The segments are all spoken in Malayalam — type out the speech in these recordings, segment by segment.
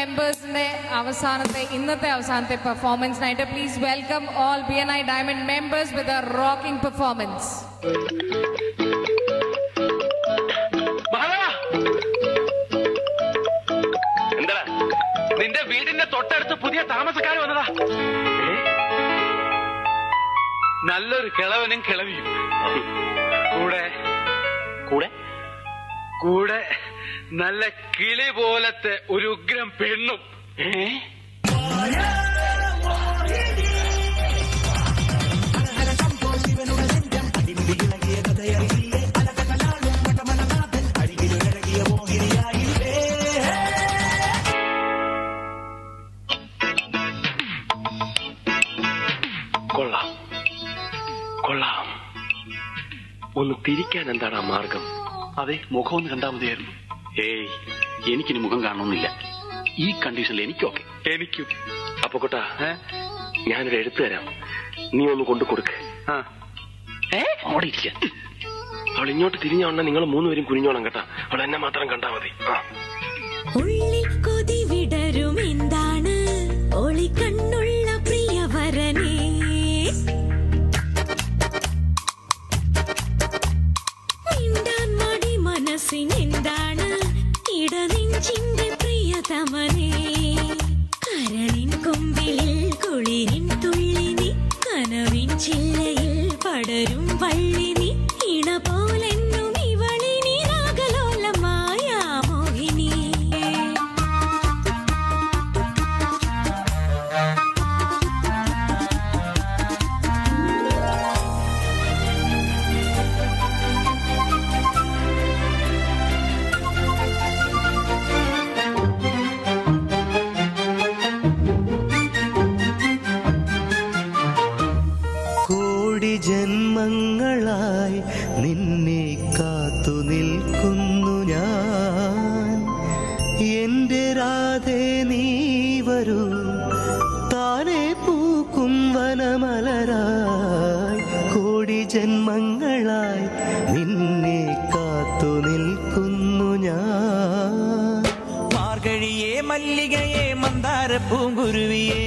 മെമ്പേഴ്സിന്റെ അവസാനത്തെ ഇന്നത്തെ അവസാനത്തെ പെർഫോമൻസിനായിട്ട് please welcome all B N I diamond members with a rocking performance എന്താ നിന്റെ വീടിന്റെ തൊട്ടടുത്ത് പുതിയ താമസക്കാർ വന്നതാ ഏ? നല്ലൊരു കിളവനും കിളവിയും കൂടെ കൂടെ കൂടെ നല്ല കിളി പോലത്തെ ഒരു ഉഗ്രം പെണ്ണും ഏ കൊള്ളാം കൊള്ളാം ഒന്ന് തിരിക്കാൻ എന്താണ് ആ മാർഗം അതെ മുഖം ഒന്ന് കണ്ടാ മതിയായിരുന്നു ഏയ് എനിക്കിനി മുഖം കാണണമെന്നില്ല ഈ കണ്ടീഷനിൽ എനിക്കൊക്കെ എനിക്കും അപ്പൊ കൊട്ടാ ഏ? ഞാനൊരു എഴുത്ത് തരാം നീ ഒന്ന് കൊണ്ടു കൊടുക്ക് ആ. ഏ അവിടെ ഇരിക്ക അവൾ ഇങ്ങോട്ട് തിരിഞ്ഞോണ്ട നിങ്ങൾ മൂന്നുപേരും കുനിഞ്ഞോണം കേട്ടാ അവൾ എന്നെ മാത്രം കണ്ടാ മതി ആ ഉള്ളിൽ കൊതി വിടരും എന്താണ് ഒളിക്കണ്ണുള്ള പ്രിയവരനെ മിണ്ടാൻ മടി മനസ്സിനെന്താണ് ഇടനെഞ്ചിന്റെ പ്രിയതമനെ കരളിൻ കൊമ്പിളിൽ കുളിരിൻ തുള്ളിനി കനവിൻ ചില്ലയിൽ പടരും വള്ളിനി ഇണ പോലെന്നും ഇവളിനി രാഗലോലമായ മോഹിനി കോടി ജന്മങ്ങളായി നിന്നെ കാത്തു നിൽക്കുന്നു ഞാൻ എന്റെ രാധേ നീ വരൂ താനെ പൂക്കും വനമലരായി കോടി ജന്മങ്ങളായി നിന്നെ കാത്തു നിൽക്കുന്നു ഞാൻ മാർഗഴിയെ മല്ലികയെ മന്ദാര പൂങ്കുരുവിയെ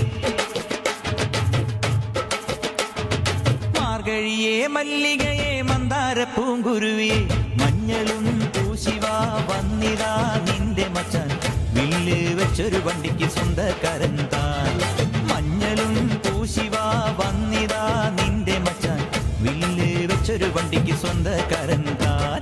മാർഗഴിയെ മല്ലികയെ മന്ദാര പൂങ്കുരുവിയെ മഞ്ഞളും പൂശിവാ വന്നിതാ നിന്റെ മച്ചാൻ വില്ല് വെച്ചൊരു വണ്ടിക്ക് സ്വന്തക്കാരൻ താൻ മഞ്ഞളും പൂശിവാ വന്നിതാ നിന്റെ മച്ചാൻ വില്ല് വെച്ചൊരു വണ്ടിക്ക് സ്വന്തക്കാരൻ താൻ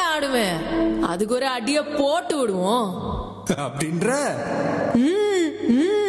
ஆடுவேன் அதுக்கு ஒரு அடிய போட்டு விடுவோம் அப்படின்ற ம், ம்.